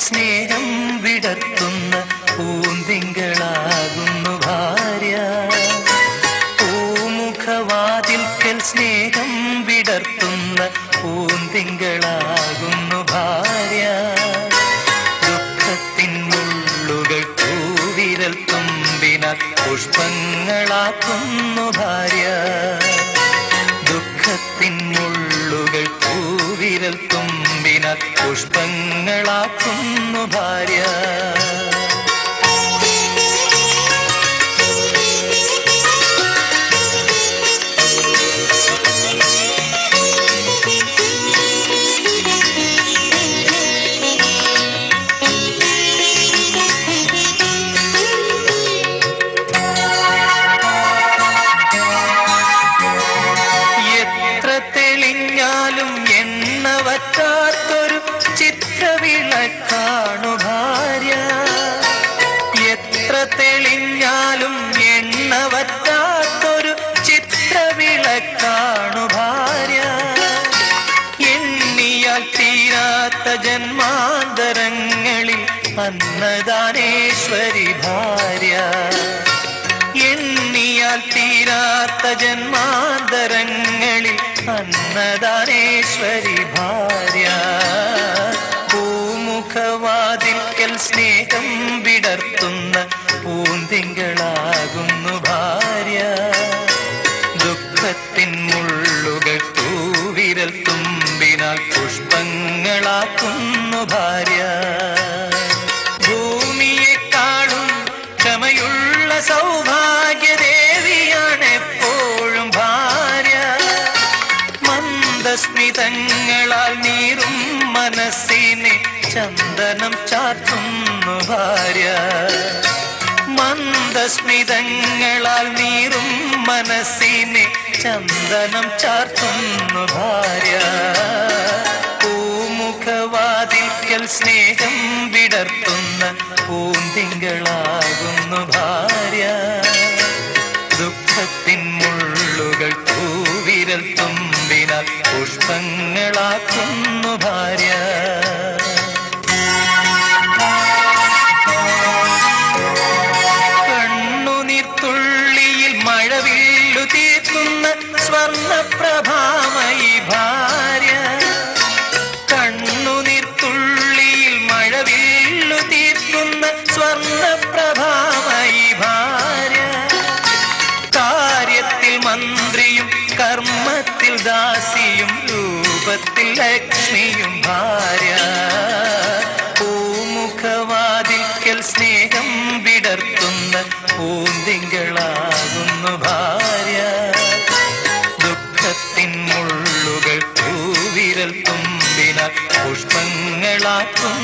സ്നേഹം വിടർത്തുന്ന പൂന്തിങ്കളാകുന്നു ഭാര്യ പൂമുഖവാതിൽക്കൽ സ്നേഹം വിടർത്തുന്ന പൂന്തിങ്കളാകുന്നു ഭാര്യ ദുഃഖത്തിൻ മുള്ളുകൾ പൂവിരൽ തുമ്പിനാൽ പുഷ്പങ്ങളാക്കുന്നു ഭാര്യ ദുഃഖത്തിൻ മുള്ളുകൾ പൂവിരൽ തുമ്പിനാൽ പുഷ്പങ്ങളാക്കുന്നു ഭാര്യ എത്ര തെളിഞ്ഞാലും എണ്ണ വറ്റാത്തൊരു ചിത്രവിളക്കാണു ഭാര്യ എത്ര തെളിഞ്ഞാലും എണ്ണ വറ്റാത്തൊരു ചിത്രവിളക്കാണു ഭാര്യ എണ്ണിയാൽ തീരാത്ത ജന്മാന്തരങ്ങളിൽ അന്നദാനേശ്വരി ഭാര്യ എണ്ണിയാൽ തീരാത്ത ജന്മാന്തരങ്ങളിൽ അന്നദാനേശ്വരി ഭാര്യ പൂമുഖവാതിൽക്കൽ സ്നേഹം വിടർത്തുന്ന പൂന്തിങ്കളാകുന്നു ഭാര്യ ദുഃഖത്തിൻ മുള്ളുകൾ തൂവിരൽ തുമ്പിനാൽ പുഷ്പങ്ങളാക്കുന്നു ഭാര്യ ഭൂമിയെക്കാളും ക്ഷമയുള്ള സൗഭാഗ്യദേവിയാണ് എപ്പോഴും ഭാര്യ മന്ദസ്മിതങ്ങളാൽ നീറും മനസ്സിനെ ചന്ദനം ചാർത്തുന്നു ഭാര്യ മന്ദസ്മിതങ്ങളാൽ നീറും മനസ്സിനെ ചന്ദനം ചാർത്തുന്നു ഭാര്യ പൂമുഖവാതിൽക്കൽ സ്നേഹം വിടർത്തുന്ന പൂന്തിങ്കളാകുന്നു ഭാര്യ ദുഃഖത്തിൻ മുള്ളുകൾ പൂവിരൽ തുമ്പിനാൽ പുഷ്പങ്ങളാക്കുന്നു ഭാര്യ കണ്ണുനീർത്തുള്ളിയിൽ മഴവില്ലു തീർക്കുന്ന സ്വർണപ്രഭാമയി ഭാര്യ കണ്ണുനീർത്തുള്ളിയിൽ മഴവില്ലു തീർക്കുന്ന സ്വർണപ്രഭാമയി ഭാര്യ കാര്യത്തിൽ മന്ത്രിയും കർമ്മത്തിൽ ദാസിയും രൂപത്തിൽ ലക്ഷ്മിയും ഭാര്യ പൂമുഖവാതിൽക്കൽ സ്നേഹം വിടർത്തുന്ന പൂന്തിങ്കളാകുന്നു ഭാര്യ ദുഃഖത്തിൻ മുള്ളുകൾ പൂവിരൽ തുമ്പിനാൽ പുഷ്പങ്ങളാക്കും